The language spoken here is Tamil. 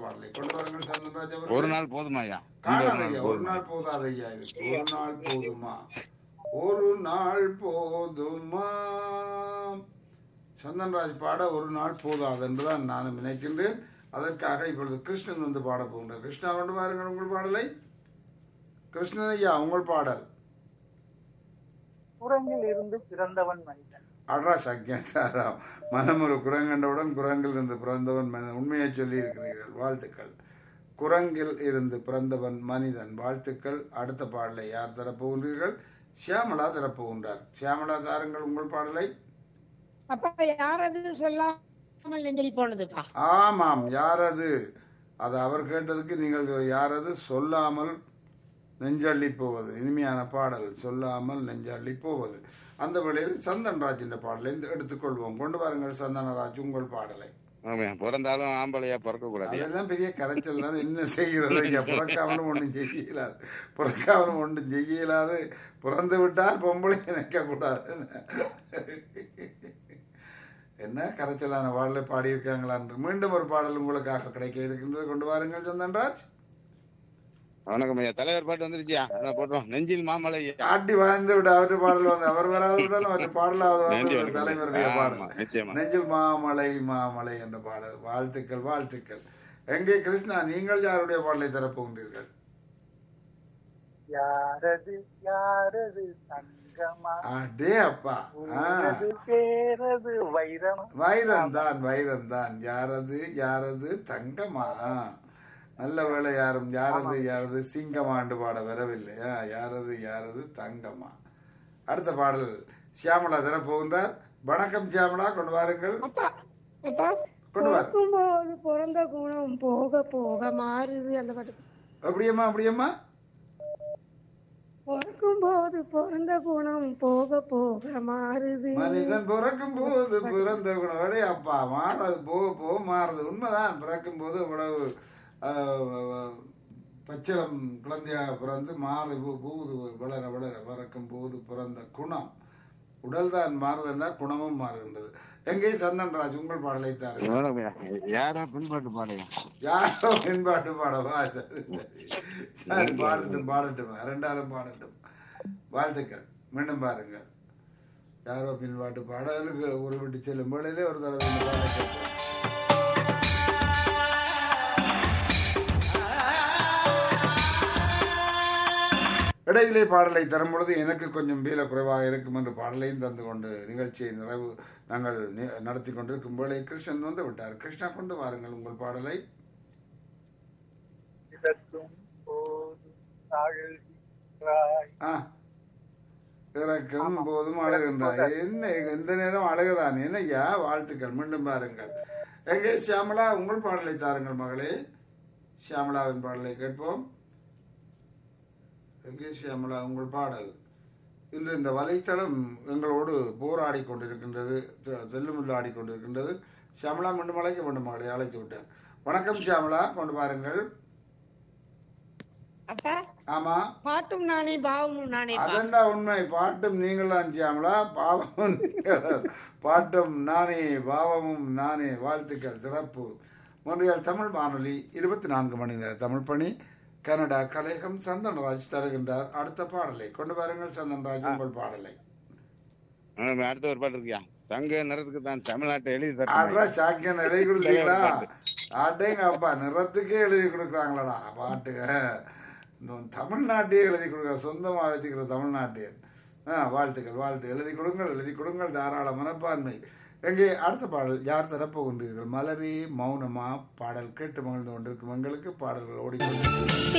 பாடலை கொண்டு வாருங்கள் சந்தன்ராஜ் ஒரு அவர்கள் நாள் போதுமா ஐயா இந்த காணாது ஒரு நாள் ஐயா ஒரு போதுமா நாள் போதாது ஐயா இது ஒரு நாள் போதுமா ஒரு நாள் போதுமா சந்தன்ராஜ் பாட ஒரு நாள் போதாது என்றுதான் நான் நினைக்கின்றேன் அதற்காக இப்பொழுது கிருஷ்ணன் வந்து பாட போகின்றார் கிருஷ்ணா கொண்டு வாருங்கள் உங்கள் பாடலை கிருஷ்ணன் ஐயா உங்கள் பாடல் குரங்கில் இருந்து பிறந்தவன் மனிதன் அட்ரா சக்கியாராம் மனம் ஒரு குரங்கண்டவுடன் குரங்கில் இருந்து பிறந்தவன் மனிதன் உண்மையை சொல்லி இருக்கிறீர்கள் வாழ்த்துக்கள் குரங்கில் இருந்து பிறந்தவன் மனிதன் வாழ்த்துக்கள் அடுத்த பாடலை யார் தரப்போகின்றீர்கள் ஷியாமலா தரப்போகின்றார் ஷியாமலா தாருங்கள் உங்கள் பாடலை அப்பா யாரது சொல்லாமல் நெஞ்சில் போனதுப்பா ஆமாம் யாரது அது அவர் கேட்டதுக்கு நீங்கள் யாரது சொல்லாமல் நெஞ்சள்ளி போவது இனிமையான பாடல் சொல்லாமல் நெஞ்சள்ளி போவது அந்த வேளையில் சந்தன்ராஜ் என்ற பாடலை இந்த எடுத்துக்கொள்வோம் கொண்டு வாருங்கள் சந்தனராஜ் உங்கள் பாடலை ஆமாய்யா பிறந்தாலும் ஆம்பளையா பிறக்க கூடாது அதெல்லாம் பெரிய கரைச்சல் தான் என்ன செய்கிறது ஐயா பிறக்காமலும் ஒன்றும் செய்ய இயலாது பிறக்காமலும் ஒன்றும் செய்ய இயலாது பிறந்து விட்டால் பொம்பளை நினைக்க கூடாது என்ன கரைச்சலான பாடலை பாடியிருக்காங்களா என்று மீண்டும் ஒரு பாடல் உங்களுக்காக கிடைக்க இருக்கின்றது கொண்டு வாருங்கள் சந்தன்ராஜ் வணக்கம் ஐயா தலைவர் பாட்டு வந்துருச்சியா அதான் போட்டோம் நெஞ்சில் மாமலை ஐயா ஆட்டி வாழ்ந்து விட அவற்றை பாடல் வந்து அவர் வராது விட்டாலும் அவற்றை பாடலாவது வந்து நன்றி விட வணக்கம். தலைவருடைய ஆமா, பாடல் நிச்சயமா நெஞ்சில் மாமலை மாமலை என்ற பாடல் வாழ்த்துக்கள் வாழ்த்துக்கள் எங்கே கிருஷ்ணா நீங்கள் யாருடைய பாடலை தரப்போகின்றீர்கள் யாரது யாரது தங்கமா அடே அப்பா ஆ ஊரது பேரது வைரமா வைரம் தான் வைரம் தான் யாரது யாரது தங்கமா நல்ல வேளை யாரும் யாரது யாரது சிங்கமாண்டு பாட வரவில்லை ஆ, யாரது யாரது தங்கமா அடுத்த பாடல் சியாமலா தரப்போகின்றார் வணக்கம் சியாமலா கொண்டு வாருங்கள் அப்பா அப்பா கொண்டு வா. பிறக்கும்போது பிறந்த குணம் போக போக மாறுது அந்த பாட்டு அப்படியம்மா அப்படியம்மா பிறக்கும்போது பிறந்த குணம் போக போக மாறுது மனிதன் பிறக்கும் போது பிறந்த குணம் அடே அப்பா மாறாது போக போக மாறுது உண்மைதான் பிறக்கும் போது இவ்வளவு ஆஹ், பச்சிளம் குழந்தையாக பிறந்து மாறு பூ- பூது வளர வளர பிறக்கும் போது பிறந்த குணம் உடல் தான் மாறுதுன்னா குணமும் மாறுகின்றது எங்கே சந்தன்ராஜ் உங்கள் பாடலை தாரு வணக்கம் ஐயா யாரோ பின்பாட்டு பாடையா யாரோ பின்பாட்டு பாடவா சரி சரி. சரி பாடட்டும் பாடட்டும் ரெண்டாலும் பாடட்டும் வாழ்த்துக்கள் மீண்டும் பாருங்கள் யாரோ பின்பாட்டு பாடலுக்கு ஒரு விட்டு செல்லும் வேளையிலே ஒரு தடவை இந்த பாடலை கேட்போம் இடையிலே பாடலை தரும் பொழுது எனக்கு கொஞ்சம் வீல குறைவாக இருக்கும் என்று பாடலையும் தந்து கொண்டு நிகழ்ச்சியை நிறைவு நாங்கள் நி- நடத்தி கொண்டிருக்கும் வேளை கிருஷ்ணன் வந்து விட்டார் கிருஷ்ணா கொண்டு வாருங்கள் உங்கள் பாடலை இதற்கும் போது தாழ்கிறாய் ஆ இறக்கும் போதும் அழுகின்றாய் என்ன எந்த நேரம் அழகுதான் என்னய்யா வாழ்த்துக்கள் மீண்டும் பாருங்கள் எங்கே சியாமலா உங்கள் பாடலை தாருங்கள் மகளே சியாமலாவின் பாடலை கேட்போம் எங்கே சியாமலா உங்கள் பாடல் இன்று இந்த வலைத்தளம் எங்களோடு போராடி கொண்டிருக்கின்றது தெ- தெல்லுமுள்ளு ஆடிக்கொண்டிருக்கின்றது சியாமலா மீண்டும் அழைக்க வேண்டும் மகளை அழைத்து விட்டார் வணக்கம் சியாமலா கொண்டு பாருங்கள் அப்பா ஆமா பாட்டும் நானே பாவமும் நானே பா. அதண்டா உண்மை பாட்டும் நீங்கள் அஞ்சியாமலா பாவமும் நீங்கள். பாட்டும் நானே பாவமும் நானே வாழ்த்துக்கள் சிறப்பு மொன்றியால் தமிழ் வானொலி இருபத்தி நான்கு மணி நேர தமிழ் பணி கனடா கலைகம் சந்தன்ராஜ் தருகின்றார் அடுத்த பாடலை கொண்டு வாருங்கள் சந்தன்ராஜ் உங்கள் பாடலை வணக்கம், அடுத்த ஒரு பாட்டு இருக்கியா தங்க நிறத்துக்கு தான் தமிழ்நாட்டை எழுதி தரேன் ஆட்ரா சாக்கியன் எழுதி கொடுத்தீங்களா ஆட்டேங்க அப்பா நிறத்துக்கே எழுதி கொடுக்குறாங்களாடா பாட்டு இன்னும் தமிழ்நாட்டையே எழுதி கொடுக்குற சொந்தமாக வச்சுக்கிற தமிழ்நாட்டியன் ஆ வாழ்த்துக்கள் வாழ்த்து எழுதி கொடுங்கள் எழுதி கொடுங்கள் தாராள மனப்பான்மை எங்கே அடுத்த பாடல் யார் தரப்போகின்றீர்கள் மலரே மௌனமா பாடல் கேட்டு மகிழ்ந்து கொண்டிருக்கும் எங்களுக்கு பாடல்கள் ஓடிக்கொண்டிருக்கிறது